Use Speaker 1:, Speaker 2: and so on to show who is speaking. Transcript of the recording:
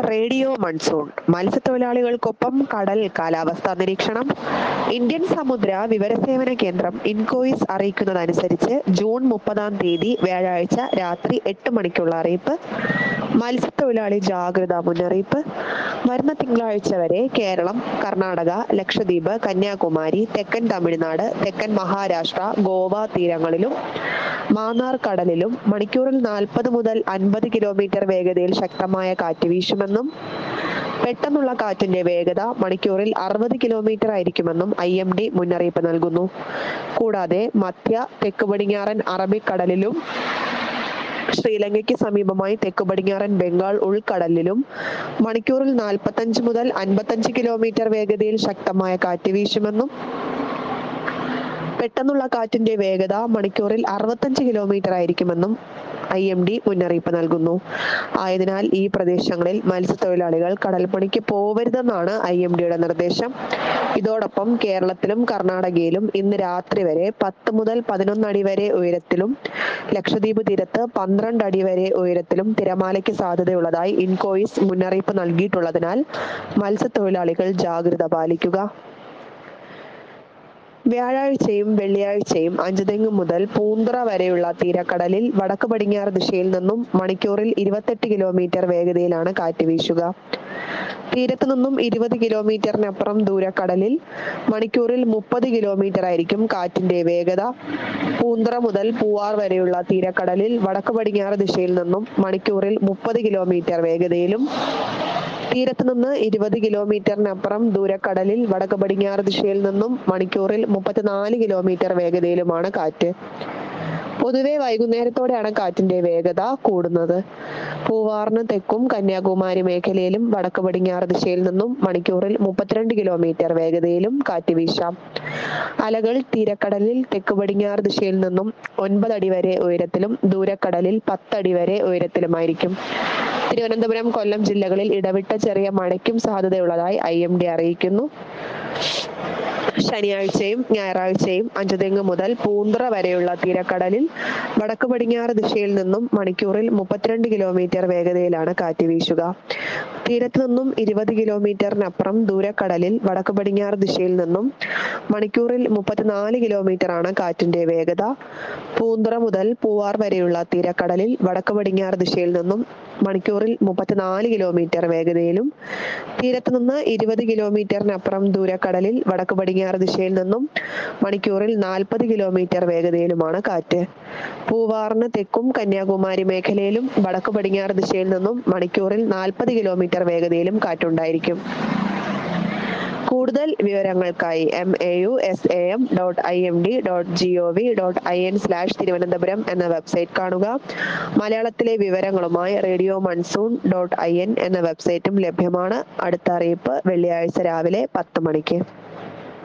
Speaker 1: radio monsoon മത്സ്യത്തൊഴിലാളികൾക്കൊപ്പം കടൽ കാലാവസ്ഥാ നിരീക്ഷണം ഇന്ത്യൻ സമുദ്ര വിവരസേവന കേന്ദ്രം ഇൻകോയിസ് അറിയിക്കുന്നതനുസരിച്ച് ജൂൺ മുപ്പതാം തീയതി വ്യാഴാഴ്ച രാത്രി എട്ട് മണിക്കുള്ള അറിയിപ്പ് മത്സ്യത്തൊഴിലാളി ജാഗ്രതാ മുന്നറിയിപ്പ് വരുന്ന തിങ്കളാഴ്ച വരെ കേരളം കർണാടക ലക്ഷദ്വീപ് കന്യാകുമാരി തെക്കൻ തമിഴ്നാട് തെക്കൻ മഹാരാഷ്ട്ര ഗോവ തീരങ്ങളിലും മാന്നാർ കടലിലും മണിക്കൂറിൽ നാൽപ്പത് മുതൽ അൻപത് കിലോമീറ്റർ വേഗതയിൽ ശക്തമായ കാറ്റ് വീശുമെന്നും പെട്ടെന്നുള്ള കാറ്റിന്റെ വേഗത മണിക്കൂറിൽ അറുപത് കിലോമീറ്റർ ആയിരിക്കുമെന്നും ഐ എം ഡി മുന്നറിയിപ്പ് നൽകുന്നു കൂടാതെ മധ്യ തെക്ക് പടിഞ്ഞാറൻ അറബിക്കടലിലും ശ്രീലങ്കയ്ക്ക് സമീപമായി തെക്ക് പടിഞ്ഞാറൻ ബംഗാൾ ഉൾക്കടലിലും മണിക്കൂറിൽ നാൽപ്പത്തഞ്ച് മുതൽ അൻപത്തഞ്ച് കിലോമീറ്റർ വേഗതയിൽ ശക്തമായ കാറ്റ് വീശുമെന്നും പെട്ടെന്നുള്ള കാറ്റിന്റെ വേഗത മണിക്കൂറിൽ അറുപത്തഞ്ച് കിലോമീറ്റർ ആയിരിക്കുമെന്നും ഐ എം ഡി മുന്നറിയിപ്പ് നൽകുന്നു ആയതിനാൽ ഈ പ്രദേശങ്ങളിൽ മത്സ്യത്തൊഴിലാളികൾ കടൽപ്പണിക്ക് പോവരുതെന്നാണ് ഐ എം ഡിയുടെ നിർദ്ദേശം ഇതോടൊപ്പം കേരളത്തിലും കർണാടകയിലും ഇന്ന് രാത്രി വരെ പത്ത് മുതൽ പതിനൊന്ന് അടി വരെ ഉയരത്തിലും ലക്ഷദ്വീപ് തീരത്ത് പന്ത്രണ്ട് അടി വരെ ഉയരത്തിലും തിരമാലയ്ക്ക് സാധ്യതയുള്ളതായി ഇൻകോയിസ് മുന്നറിയിപ്പ് നൽകിയിട്ടുള്ളതിനാൽ മത്സ്യത്തൊഴിലാളികൾ ജാഗ്രത പാലിക്കുക വ്യാഴാഴ്ചയും വെള്ളിയാഴ്ചയും അഞ്ചുതെങ്ങ് മുതൽ പൂന്തുറ വരെയുള്ള തീരക്കടലിൽ വടക്ക് പടിഞ്ഞാറ് ദിശയിൽ നിന്നും മണിക്കൂറിൽ ഇരുപത്തെട്ട് കിലോമീറ്റർ വേഗതയിലാണ് കാറ്റ് വീശുക തീരത്തു നിന്നും ഇരുപത് കിലോമീറ്ററിനപ്പുറം ദൂരക്കടലിൽ മണിക്കൂറിൽ മുപ്പത് കിലോമീറ്റർ ആയിരിക്കും കാറ്റിന്റെ വേഗത പൂന്തുറ മുതൽ പൂവാർ വരെയുള്ള തീരക്കടലിൽ വടക്ക് പടിഞ്ഞാറ് ദിശയിൽ നിന്നും മണിക്കൂറിൽ മുപ്പത് കിലോമീറ്റർ വേഗതയിലും തീരത്ത് നിന്ന് ഇരുപത് കിലോമീറ്ററിനപ്പുറം ദൂരക്കടലിൽ വടക്ക് പടിഞ്ഞാറ് ദിശയിൽ നിന്നും മണിക്കൂറിൽ മുപ്പത്തിനാല് കിലോമീറ്റർ വേഗതയിലുമാണ് കാറ്റ് പൊതുവെ വൈകുന്നേരത്തോടെയാണ് കാറ്റിന്റെ വേഗത കൂടുന്നത് പൂവാറിന് തെക്കും കന്യാകുമാരി മേഖലയിലും വടക്ക് പടിഞ്ഞാറ് ദിശയിൽ നിന്നും മണിക്കൂറിൽ മുപ്പത്തിരണ്ട് കിലോമീറ്റർ വേഗതയിലും കാറ്റ് വീശാം അലകൾ തീരക്കടലിൽ തെക്ക് പടിഞ്ഞാറ് ദിശയിൽ നിന്നും ഒൻപത് അടി വരെ ഉയരത്തിലും ദൂരക്കടലിൽ പത്തടി വരെ ഉയരത്തിലുമായിരിക്കും തിരുവനന്തപുരം കൊല്ലം ജില്ലകളിൽ ഇടവിട്ട ചെറിയ മഴയ്ക്കും സാധ്യതയുള്ളതായി ഐ എം ഡി അറിയിക്കുന്നു ശനിയാഴ്ചയും ഞായറാഴ്ചയും അഞ്ചുതെങ്ങ് മുതൽ പൂന്തുറ വരെയുള്ള തീരക്കടലിൽ വടക്ക് പടിഞ്ഞാറ് ദിശയിൽ നിന്നും മണിക്കൂറിൽ മുപ്പത്തിരണ്ട് കിലോമീറ്റർ വേഗതയിലാണ് കാറ്റ് വീശുക തീരത്ത് നിന്നും ഇരുപത് കിലോമീറ്ററിനപ്പുറം ദൂരക്കടലിൽ വടക്ക് പടിഞ്ഞാറ് ദിശയിൽ നിന്നും മണിക്കൂറിൽ മുപ്പത്തിനാല് കിലോമീറ്റർ ആണ് കാറ്റിന്റെ വേഗത പൂന്തുറ മുതൽ പൂവാർ വരെയുള്ള തീരക്കടലിൽ വടക്ക് പടിഞ്ഞാറ് ദിശയിൽ നിന്നും മണിക്കൂറിൽ മുപ്പത്തിനാല് കിലോമീറ്റർ വേഗതയിലും തീരത്ത് നിന്ന് ഇരുപത് കിലോമീറ്ററിനപ്പുറം ദൂരക്കടലിൽ വടക്ക് പടിഞ്ഞാറ് ദിശയിൽ നിന്നും മണിക്കൂറിൽ നാൽപ്പത് കിലോമീറ്റർ വേഗതയിലുമാണ് കാറ്റ് പൂവാറിന് തെക്കും കന്യാകുമാരി മേഖലയിലും വടക്ക് പടിഞ്ഞാറ് ദിശയിൽ നിന്നും മണിക്കൂറിൽ നാൽപ്പത് കിലോമീറ്റർ വേഗതയിലും കാറ്റുണ്ടായിരിക്കും കൂടുതൽ വിവരങ്ങൾക്കായി M A U S A M dot I M D dot G O V dot I N slash Thiruvananthapuram എന്ന വെബ്സൈറ്റ് കാണുക മലയാളത്തിലെ വിവരങ്ങളുമായി radio monsoon dot I N എന്ന വെബ്സൈറ്റും ലഭ്യമാണ് അടുത്ത അറിയിപ്പ് വെള്ളിയാഴ്ച രാവിലെ പത്ത് മണിക്ക്